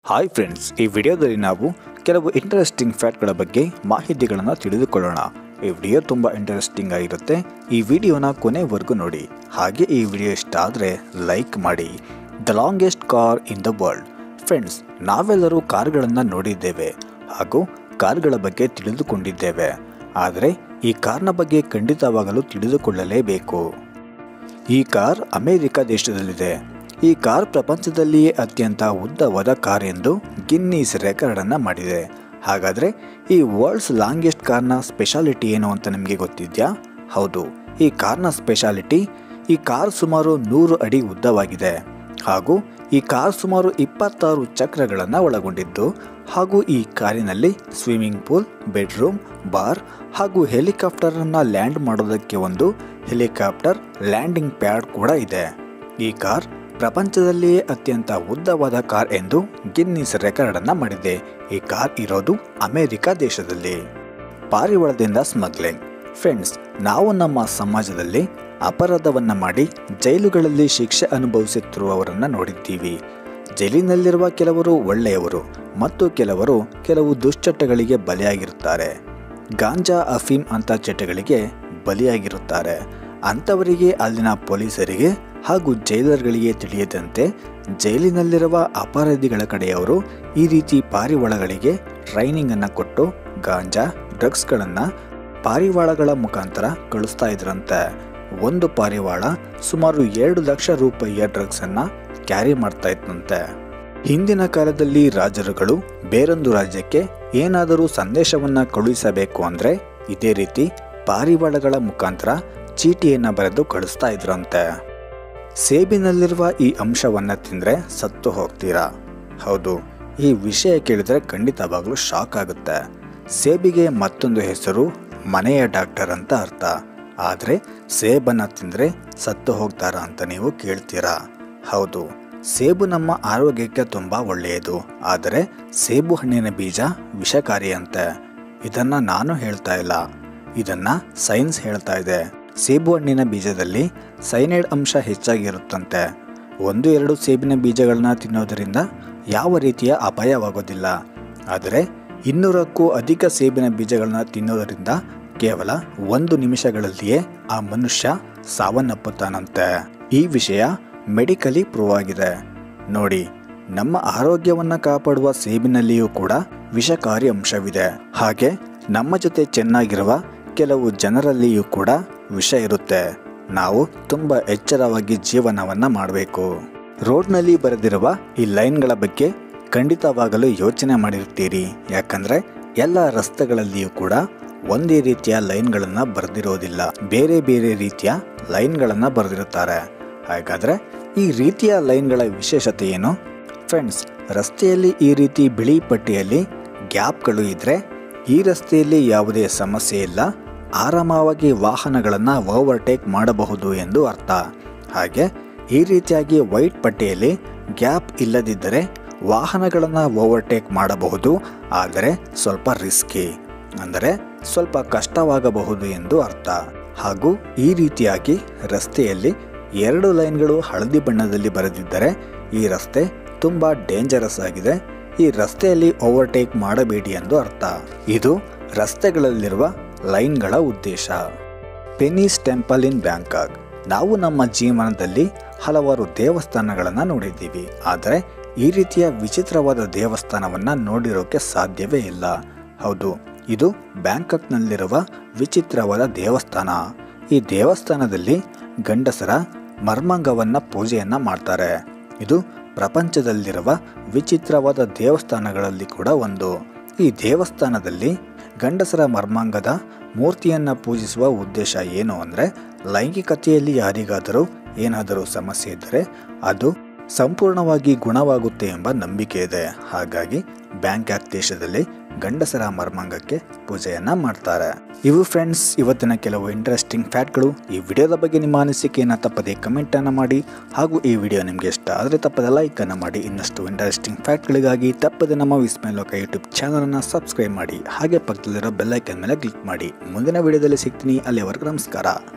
hi friends ಈ ವಿಡಿಯೋದಲ್ಲಿ ನಾವು ಕೆಲವು ಇಂಟ್ರೆಸ್ಟಿಂಗ್ ಫ್ಯಾಕ್ಟ್ಗಳ ಬಗ್ಗೆ ಮಾಹಿತಿಗಳನ್ನು ತಿಳಿದುಕೊಳ್ಳೋಣ ಈ ವಿಡಿಯೋ ತುಂಬ ಇಂಟ್ರೆಸ್ಟಿಂಗ್ ಆಗಿರುತ್ತೆ ಈ ವಿಡಿಯೋನ ಕೊನೆವರೆಗೂ ನೋಡಿ ಹಾಗೆ ಈ ವಿಡಿಯೋ ಇಷ್ಟ ಆದರೆ ಲೈಕ್ ಮಾಡಿ the longest car in the world friends ನಾವೆಲ್ಲರೂ ಕಾರ್ಗಳನ್ನು ನೋಡಿದ್ದೇವೆ ಹಾಗೂ ಕಾರ್ಗಳ ಬಗ್ಗೆ ತಿಳಿದುಕೊಂಡಿದ್ದೇವೆ ಆದರೆ ಈ ಕಾರ್ನ ಬಗ್ಗೆ ಖಂಡಿತವಾಗಲು ತಿಳಿದುಕೊಳ್ಳಲೇಬೇಕು ಈ ಕಾರ್ ಅಮೆರಿಕ ದೇಶದಲ್ಲಿದೆ ಈ ಕಾರ್ ಪ್ರಪಂಚದಲ್ಲಿಯೇ ಅತ್ಯಂತ ಉದ್ದವಾದ ಕಾರ್ ಎಂದು ಗಿನ್ನೀಸ್ ರೆಕಾರ್ಡ್ ಅನ್ನ ಮಾಡಿದೆ ಹಾಗಾದ್ರೆ ಈ ವರ್ಲ್ಡ್ಸ್ ಲಾಂಗೆಸ್ಟ್ ಕಾರ್ನ ಸ್ಪೆಷಾಲಿಟಿ ಏನು ಅಂತ ನಿಮಗೆ ಗೊತ್ತಿದ್ಯಾ ಹೌದು ಈ ಕಾರ್ನ ಸ್ಪೆಷಾಲಿಟಿ ಈ ಕಾರ್ ಸುಮಾರು ನೂರು ಅಡಿ ಉದ್ದವಾಗಿದೆ ಹಾಗೂ ಈ ಕಾರ್ ಸುಮಾರು ಇಪ್ಪತ್ತಾರು ಚಕ್ರಗಳನ್ನು ಒಳಗೊಂಡಿದ್ದು ಹಾಗೂ ಈ ಕಾರಿನಲ್ಲಿ ಸ್ವಿಮ್ಮಿಂಗ್ ಪೂಲ್ ಬೆಡ್ರೂಮ್ ಬಾರ್ ಹಾಗೂ ಹೆಲಿಕಾಪ್ಟರ್ ಅನ್ನ ಲ್ಯಾಂಡ್ ಮಾಡೋದಕ್ಕೆ ಒಂದು ಹೆಲಿಕಾಪ್ಟರ್ ಲ್ಯಾಂಡಿಂಗ್ ಪ್ಯಾಡ್ ಕೂಡ ಇದೆ ಈ ಕಾರ್ ಪ್ರಪಂಚದಲ್ಲಿಯೇ ಅತ್ಯಂತ ಉದ್ದವಾದ ಕಾರ್ ಎಂದು ಗಿನ್ನಿಸ್ ರೆಕಾರ್ಡ್ ಅನ್ನ ಮಾಡಿದೆ ಈ ಕಾರ್ ಇರೋದು ಅಮೆರಿಕ ದೇಶದಲ್ಲಿ ಪಾರಿವಾಳದಿಂದ ಸ್ಮಗ್ಲಿಂಗ್ ಫ್ರೆಂಡ್ಸ್ ನಾವು ನಮ್ಮ ಸಮಾಜದಲ್ಲಿ ಅಪರಾಧವನ್ನ ಮಾಡಿ ಜೈಲುಗಳಲ್ಲಿ ಶಿಕ್ಷೆ ಅನುಭವಿಸುತ್ತಿರುವವರನ್ನ ನೋಡಿದ್ದೀವಿ ಜೈಲಿನಲ್ಲಿರುವ ಕೆಲವರು ಒಳ್ಳೆಯವರು ಮತ್ತು ಕೆಲವರು ಕೆಲವು ದುಶ್ಚಟಗಳಿಗೆ ಬಲಿಯಾಗಿರುತ್ತಾರೆ ಗಾಂಜಾ ಅಫೀಮ್ ಅಂತ ಚಟಗಳಿಗೆ ಬಲಿಯಾಗಿರುತ್ತಾರೆ ಅಂಥವರಿಗೆ ಅಲ್ಲಿನ ಪೊಲೀಸರಿಗೆ ಹಾಗೂ ಜೈಲರ್ಗಳಿಗೆ ತಿಳಿಯದಂತೆ ಜೈಲಿನಲ್ಲಿರುವ ಅಪರಾಧಿಗಳ ಕಡೆಯವರು ಈ ರೀತಿ ಪಾರಿವಾಳಗಳಿಗೆ ಟ್ರೈನಿಂಗ್ ಅನ್ನು ಕೊಟ್ಟು ಗಾಂಜಾ ಡ್ರಗ್ಸ್ಗಳನ್ನು ಪಾರಿವಾಳಗಳ ಮುಖಾಂತರ ಕಳಿಸ್ತಾ ಇದ್ರಂತೆ ಒಂದು ಪಾರಿವಾಳ ಸುಮಾರು ಎರಡು ಲಕ್ಷ ರೂಪಾಯಿಯ ಡ್ರಗ್ಸ್ ಅನ್ನ ಕ್ಯಾರಿ ಮಾಡ್ತಾ ಇತ್ತಂತೆ ಹಿಂದಿನ ಕಾಲದಲ್ಲಿ ರಾಜರುಗಳು ಬೇರೊಂದು ರಾಜ್ಯಕ್ಕೆ ಏನಾದರೂ ಸಂದೇಶವನ್ನ ಕಳುಹಿಸಬೇಕು ಅಂದ್ರೆ ಇದೇ ರೀತಿ ಪಾರಿವಾಳಗಳ ಮುಖಾಂತರ ಚೀಟಿಯನ್ನ ಬರೆದು ಕಳಿಸ್ತಾ ಇದ್ರಂತೆ ಸೇಬಿನಲ್ಲಿರುವ ಈ ಅಂಶವನ್ನ ತಿಂದ್ರೆ ಸತ್ತು ಹೋಗ್ತೀರಾ ಹೌದು ಈ ವಿಷಯ ಕೇಳಿದ್ರೆ ಖಂಡಿತವಾಗ್ಲೂ ಶಾಕ್ ಆಗುತ್ತೆ ಸೇಬಿಗೆ ಮತ್ತೊಂದು ಹೆಸರು ಮನೆಯ ಡಾಕ್ಟರ್ ಅಂತ ಅರ್ಥ ಆದರೆ ಸೇಬನ್ನ ತಿಂದ್ರೆ ಸತ್ತು ಹೋಗ್ತಾರಾ ಅಂತ ನೀವು ಕೇಳ್ತೀರಾ ಹೌದು ಸೇಬು ನಮ್ಮ ಆರೋಗ್ಯಕ್ಕೆ ತುಂಬಾ ಒಳ್ಳೆಯದು ಆದರೆ ಸೇಬು ಹಣ್ಣಿನ ಬೀಜ ವಿಷಕಾರಿ ಅಂತೆ ಇದನ್ನ ನಾನು ಹೇಳ್ತಾ ಇಲ್ಲ ಇದನ್ನ ಸೈನ್ಸ್ ಹೇಳ್ತಾ ಇದೆ ಸೇಬು ಹಣ್ಣಿನ ಬೀಜದಲ್ಲಿ ಸೈನೈಡ್ ಅಂಶ ಹೆಚ್ಚಾಗಿರುತ್ತಂತೆ ಒಂದು ಎರಡು ಸೇಬಿನ ಬೀಜಗಳನ್ನ ತಿನ್ನೋದರಿಂದ ಯಾವ ರೀತಿಯ ಅಪಾಯವಾಗೋದಿಲ್ಲ ಆದರೆ ಇನ್ನೂರಕ್ಕೂ ಅಧಿಕ ಸೇಬಿನ ಬೀಜಗಳನ್ನ ತಿನ್ನೋದರಿಂದ ಕೇವಲ ಒಂದು ನಿಮಿಷಗಳಲ್ಲಿಯೇ ಆ ಮನುಷ್ಯ ಸಾವನ್ನಪ್ಪುತ್ತಾನಂತೆ ಈ ವಿಷಯ ಮೆಡಿಕಲಿ ಪ್ರೂವ್ ಆಗಿದೆ ನೋಡಿ ನಮ್ಮ ಆರೋಗ್ಯವನ್ನ ಕಾಪಾಡುವ ಸೇಬಿನಲ್ಲಿಯೂ ಕೂಡ ವಿಷಕಾರಿ ಅಂಶವಿದೆ ಹಾಗೆ ನಮ್ಮ ಜೊತೆ ಚೆನ್ನಾಗಿರುವ ಕೆಲವು ಜನರಲ್ಲಿಯೂ ಕೂಡ ವಿಷ ಇರುತ್ತೆ ನಾವು ತುಂಬಾ ಎಚ್ಚರವಾಗಿ ಜೀವನವನ್ನ ಮಾಡಬೇಕು ರೋಡ್ನಲ್ಲಿ ಬರೆದಿರುವ ಈ ಲೈನ್ಗಳ ಬಗ್ಗೆ ಖಂಡಿತವಾಗಲು ಯೋಚನೆ ಮಾಡಿರ್ತೀರಿ ಯಾಕಂದ್ರೆ ಎಲ್ಲ ರಸ್ತೆಗಳಲ್ಲಿಯೂ ಕೂಡ ಒಂದೇ ರೀತಿಯ ಲೈನ್ಗಳನ್ನ ಬರೆದಿರೋದಿಲ್ಲ ಬೇರೆ ಬೇರೆ ರೀತಿಯ ಲೈನ್ಗಳನ್ನ ಬರೆದಿರುತ್ತಾರೆ ಹಾಗಾದ್ರೆ ಈ ರೀತಿಯ ಲೈನ್ಗಳ ವಿಶೇಷತೆ ಏನು ಫ್ರೆಂಡ್ಸ್ ರಸ್ತೆಯಲ್ಲಿ ಈ ರೀತಿ ಬಿಳಿ ಪಟ್ಟಿಯಲ್ಲಿ ಗ್ಯಾಪ್ಗಳು ಇದ್ರೆ ಈ ರಸ್ತೆಯಲ್ಲಿ ಯಾವುದೇ ಸಮಸ್ಯೆ ಇಲ್ಲ ಆರಾಮವಾಗಿ ವಾಹನಗಳನ್ನು ಓವರ್ಟೇಕ್ ಮಾಡಬಹುದು ಎಂದು ಅರ್ಥ ಹಾಗೆ ಈ ರೀತಿಯಾಗಿ ವೈಟ್ ಪಟ್ಟಿಯಲ್ಲಿ ಗ್ಯಾಪ್ ಇಲ್ಲದಿದ್ದರೆ ವಾಹನಗಳನ್ನು ಓವರ್ಟೇಕ್ ಮಾಡಬಹುದು ಆದರೆ ಸ್ವಲ್ಪ ರಿಸ್ಕಿ ಅಂದರೆ ಸ್ವಲ್ಪ ಕಷ್ಟವಾಗಬಹುದು ಎಂದು ಅರ್ಥ ಹಾಗೂ ಈ ರೀತಿಯಾಗಿ ರಸ್ತೆಯಲ್ಲಿ ಎರಡು ಲೈನ್ಗಳು ಹಳದಿ ಬಣ್ಣದಲ್ಲಿ ಬರೆದಿದ್ದರೆ ಈ ರಸ್ತೆ ತುಂಬಾ ಡೇಂಜರಸ್ ಆಗಿದೆ ಈ ರಸ್ತೆಯಲ್ಲಿ ಓವರ್ಟೇಕ್ ಮಾಡಬೇಡಿ ಎಂದು ಅರ್ಥ ಇದು ರಸ್ತೆಗಳಲ್ಲಿರುವ ಲೈನ್ಗಳ ಉದ್ದೇಶ ಪೆನೀಸ್ ಟೆಂಪಲ್ ಇನ್ ಬ್ಯಾಂಕಾಕ್ ನಾವು ನಮ್ಮ ಜೀವನದಲ್ಲಿ ಹಲವಾರು ದೇವಸ್ಥಾನಗಳನ್ನು ನೋಡಿದ್ದೀವಿ ಆದರೆ ಈ ರೀತಿಯ ವಿಚಿತ್ರವಾದ ದೇವಸ್ಥಾನವನ್ನ ನೋಡಿರೋಕೆ ಸಾಧ್ಯವೇ ಇಲ್ಲ ಹೌದು ಇದು ಬ್ಯಾಂಕಾಕ್ನಲ್ಲಿರುವ ವಿಚಿತ್ರವಾದ ದೇವಸ್ಥಾನ ಈ ದೇವಸ್ಥಾನದಲ್ಲಿ ಗಂಡಸರ ಮರ್ಮಾಂಗವನ್ನ ಪೂಜೆಯನ್ನ ಮಾಡ್ತಾರೆ ಇದು ಪ್ರಪಂಚದಲ್ಲಿರುವ ವಿಚಿತ್ರವಾದ ದೇವಸ್ಥಾನಗಳಲ್ಲಿ ಕೂಡ ಒಂದು ಈ ದೇವಸ್ಥಾನದಲ್ಲಿ ಗಂಡಸರ ಮರ್ಮಾಂಗದ ಮೂರ್ತಿಯನ್ನ ಪೂಜಿಸುವ ಉದ್ದೇಶ ಏನು ಅಂದರೆ ಲೈಂಗಿಕತೆಯಲ್ಲಿ ಯಾರಿಗಾದರೂ ಏನಾದರೂ ಸಮಸ್ಯೆ ಇದ್ದರೆ ಅದು ಸಂಪೂರ್ಣವಾಗಿ ಗುಣವಾಗುತ್ತೆ ಎಂಬ ನಂಬಿಕೆ ಇದೆ ಹಾಗಾಗಿ ಬ್ಯಾಂಕಾಕ್ ದೇಶದಲ್ಲಿ ಗಂಡಸರ ಮರ್ಮಾಂಗಕ್ಕೆ ಪೂಜೆಯನ್ನ ಮಾಡ್ತಾರೆ ಇವು ಫ್ರೆಂಡ್ಸ್ ಇವತ್ತಿನ ಕೆಲವು ಇಂಟ್ರೆಸ್ಟಿಂಗ್ ಫ್ಯಾಕ್ಟ್ಗಳು ಈ ವಿಡಿಯೋದ ಬಗ್ಗೆ ನಿಮ್ಮ ಅನಿಸಿಕೆಯನ್ನು ತಪ್ಪದೆ ಕಮೆಂಟ್ ಅನ್ನು ಮಾಡಿ ಹಾಗೂ ಈ ವಿಡಿಯೋ ನಿಮಗೆ ಇಷ್ಟ ಆದರೆ ತಪ್ಪದೆ ಲೈಕ್ ಅನ್ನು ಮಾಡಿ ಇನ್ನಷ್ಟು ಇಂಟ್ರೆಸ್ಟಿಂಗ್ ಫ್ಯಾಕ್ಟ್ಗಳಿಗಾಗಿ ತಪ್ಪದೆ ನಮ್ಮ ವಿಸ್ಮೈಲೋಕ ಯೂಟ್ಯೂಬ್ ಚಾನಲನ್ನು ಸಬ್ಸ್ಕ್ರೈಬ್ ಮಾಡಿ ಹಾಗೆ ಪಕ್ಕದಲ್ಲಿರೋ ಬೆಲ್ಲೈಕನ್ ಮೇಲೆ ಕ್ಲಿಕ್ ಮಾಡಿ ಮುಂದಿನ ವಿಡಿಯೋದಲ್ಲಿ ಸಿಗ್ತೀನಿ ಅಲ್ಲಿವರೆಗೂ ನಮಸ್ಕಾರ